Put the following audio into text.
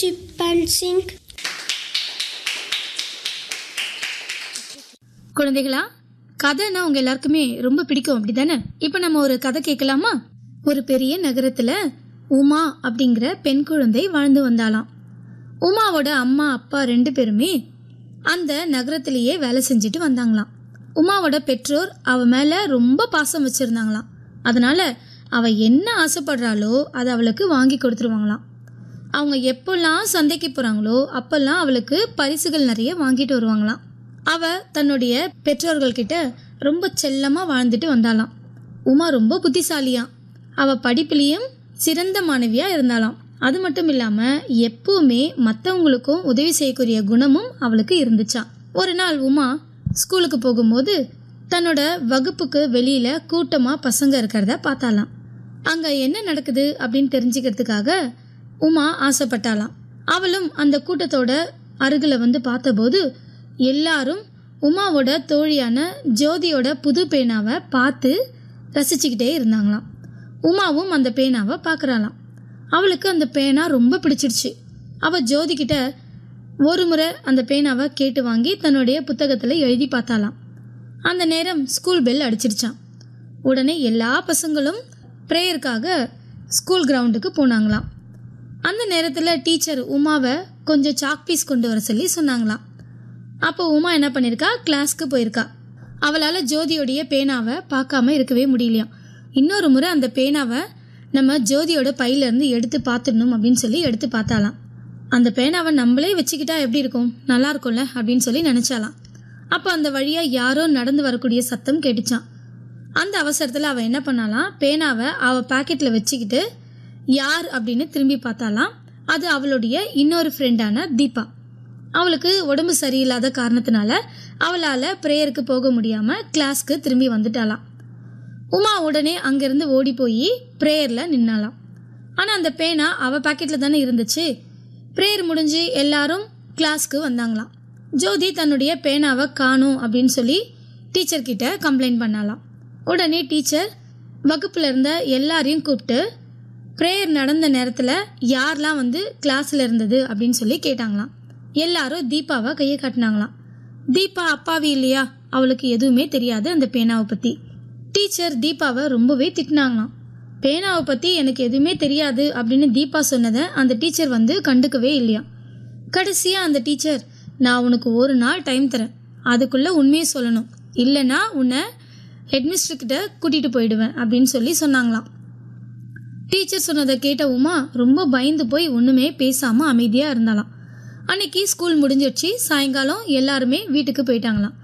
chimpanzee குழந்தைகளா கதைன்னா உங்க எல்லாருக்குமே ரொம்ப பிடிக்கும் அப்படிதானே இப்போ நம்ம ஒரு கதை கேட்கலாமா ஒரு பெரிய நகரத்துல உமா அப்படிங்கிற பெண் குழந்தை வாழ்ந்து வந்தாளாம் உமாவோட அம்மா அப்பா ரெண்டு பேருமே அந்த நகரத்திலேயே வேலை செஞ்சுட்டு வந்தாங்களாம் உமாவோட பெற்றோர் அவ மேல ரொம்ப பாசம் வச்சிருந்தாங்களாம் அதனால அவ என்ன ஆசைப்படுறாளோ அதை அவளுக்கு வாங்கி கொடுத்துருவாங்களாம் அவங்க எப்போல்லாம் சந்தைக்கு போகிறாங்களோ அப்போல்லாம் அவளுக்கு பரிசுகள் நிறைய வாங்கிட்டு வருவாங்களாம் அவ தன்னுடைய பெற்றோர்கள்கிட்ட ரொம்ப செல்லமாக வாழ்ந்துட்டு வந்தாளாம் உமா ரொம்ப புத்திசாலியாம் அவ படிப்புலேயும் சிறந்த மாணவியாக இருந்தாளாம் அது மட்டும் இல்லாமல் எப்பவுமே மற்றவங்களுக்கும் உதவி செய்யக்கூடிய குணமும் அவளுக்கு இருந்துச்சாம் ஒரு நாள் உமா ஸ்கூலுக்கு போகும்போது தன்னோட வகுப்புக்கு வெளியில கூட்டமாக பசங்க இருக்கிறத பார்த்தாலாம் அங்கே என்ன நடக்குது அப்படின்னு தெரிஞ்சுக்கிறதுக்காக உமா ஆசைப்பட்டாளாம் அவளும் அந்த கூட்டத்தோட அருகில் வந்து பார்த்தபோது எல்லாரும் உமாவோட தோழியான ஜோதியோட புது பேனாவை பார்த்து ரசிச்சுக்கிட்டே இருந்தாங்களாம் உமாவும் அந்த பேனாவை பார்க்குறாளாம் அவளுக்கு அந்த பேனா ரொம்ப பிடிச்சிருச்சு அவள் ஜோதி கிட்ட ஒரு முறை அந்த பேனாவை கேட்டு வாங்கி தன்னுடைய புத்தகத்தில் எழுதி பார்த்தாளாம் அந்த நேரம் ஸ்கூல் பெல் அடிச்சிருச்சான் உடனே எல்லா பசங்களும் ப்ரேயருக்காக ஸ்கூல் கிரவுண்டுக்கு போனாங்களாம் அந்த நேரத்தில் டீச்சர் உமாவை கொஞ்சம் சாக் பீஸ் கொண்டு வர சொல்லி சொன்னாங்களாம் அப்போ உமா என்ன பண்ணியிருக்கா கிளாஸ்க்கு போயிருக்கா அவளால் ஜோதியோடைய பேனாவை பார்க்காம இருக்கவே முடியலையாம் இன்னொரு முறை அந்த பேனாவை நம்ம ஜோதியோட பையிலேருந்து எடுத்து பார்த்துடணும் அப்படின்னு சொல்லி எடுத்து பார்த்தாலாம் அந்த பேனாவை நம்மளே வச்சுக்கிட்டா எப்படி இருக்கும் நல்லா இருக்கும்ல அப்படின்னு சொல்லி நினச்சாலாம் அப்போ அந்த வழியாக யாரோ நடந்து வரக்கூடிய சத்தம் கேட்டுச்சான் அந்த அவசரத்தில் அவள் என்ன பண்ணாலாம் பேனாவை அவள் பாக்கெட்டில் வச்சுக்கிட்டு யார் அப்படின்னு திரும்பி பார்த்தாலாம் அது அவளுடைய இன்னொரு ஃப்ரெண்டான தீபா அவளுக்கு உடம்பு சரியில்லாத காரணத்தினால அவளால் ப்ரேயருக்கு போக முடியாமல் கிளாஸ்க்கு திரும்பி வந்துட்டாளாம் உமா உடனே அங்கேருந்து ஓடி போய் ப்ரேயரில் நின்னாலாம் ஆனால் அந்த பேனா அவள் பாக்கெட்டில் தானே இருந்துச்சு ப்ரேயர் முடிஞ்சு எல்லாரும் கிளாஸ்க்கு வந்தாங்களாம் ஜோதி தன்னுடைய பேனாவை காணும் அப்படின்னு சொல்லி டீச்சர் கிட்ட கம்ப்ளைண்ட் பண்ணாலாம் உடனே டீச்சர் வகுப்பில் இருந்த எல்லாரையும் கூப்பிட்டு ப்ரேயர் நடந்த நேரத்தில் யாரெல்லாம் வந்து கிளாஸில் இருந்தது அப்படின்னு சொல்லி கேட்டாங்களாம் எல்லாரும் தீபாவை கையை காட்டினாங்களாம் தீபா அப்பாவி இல்லையா அவளுக்கு எதுவுமே தெரியாது அந்த பேனாவை பற்றி டீச்சர் தீபாவை ரொம்பவே திட்டினாங்களாம் பேனாவை பற்றி எனக்கு எதுவுமே தெரியாது அப்படின்னு தீபா சொன்னதை அந்த டீச்சர் வந்து கண்டுக்கவே இல்லையா கடைசியாக அந்த டீச்சர் நான் உனக்கு ஒரு நாள் டைம் தரேன் அதுக்குள்ளே உண்மையை சொல்லணும் இல்லைன்னா உன்னை ஹெட்மிஸ்டர் கிட்ட கூட்டிகிட்டு போயிடுவேன் அப்படின்னு சொல்லி சொன்னாங்களாம் டீச்சர் சொன்னதை கேட்ட உமா ரொம்ப பயந்து போய் ஒன்றுமே பேசாமல் அமைதியாக இருந்தாளாம் அன்னைக்கு ஸ்கூல் முடிஞ்சிடுச்சு சாயங்காலம் எல்லாருமே வீட்டுக்கு போயிட்டாங்களாம்